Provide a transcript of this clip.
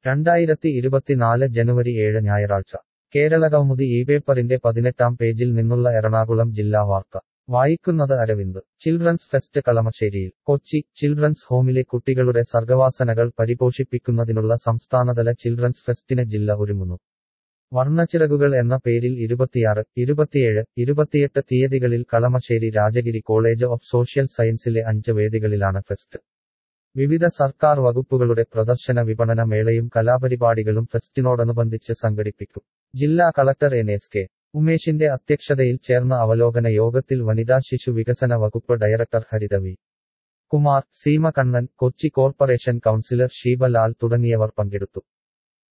രണ്ടായിരത്തി ഇരുപത്തിനാല് ജനുവരി ഏഴ് ഞായറാഴ്ച കേരളകൗമുദി ഈ പേപ്പറിന്റെ പതിനെട്ടാം പേജിൽ നിന്നുള്ള എറണാകുളം ജില്ലാ വാർത്ത വായിക്കുന്നത് അരവിന്ദ് ചിൽഡ്രൻസ് ഫെസ്റ്റ് കളമശ്ശേരിയിൽ കൊച്ചി ചിൽഡ്രൻസ് ഹോമിലെ കുട്ടികളുടെ സർഗവാസനകൾ പരിപോഷിപ്പിക്കുന്നതിനുള്ള സംസ്ഥാനതല ചിൽഡ്രൻസ് ഫെസ്റ്റിന് ജില്ല ഒരുങ്ങുന്നു വർണ്ണച്ചിറകുകൾ എന്ന പേരിൽ ഇരുപത്തിയാറ് ഇരുപത്തിയേഴ് ഇരുപത്തിയെട്ട് തീയതികളിൽ Kalamassery Rajagiri college of social സയൻസിലെ അഞ്ച് വേദികളിലാണ് ഫെസ്റ്റ് വിവിധ സർക്കാർ വകുപ്പുകളുടെ പ്രദർശന വിപണന മേളയും കലാപരിപാടികളും ഫെസ്റ്റിനോടനുബന്ധിച്ച് സംഘടിപ്പിക്കും ജില്ലാ കളക്ടർ എൻ എസ് കെ ഉമേഷിന്റെ അധ്യക്ഷതയിൽ ചേർന്ന അവലോകന യോഗത്തിൽ വനിതാ ശിശു വികസന വകുപ്പ് director Haritha V Kumar Seema Kannan Kochi corporation councillor Sheeba Lal തുടങ്ങിയവർ പങ്കെടുത്തു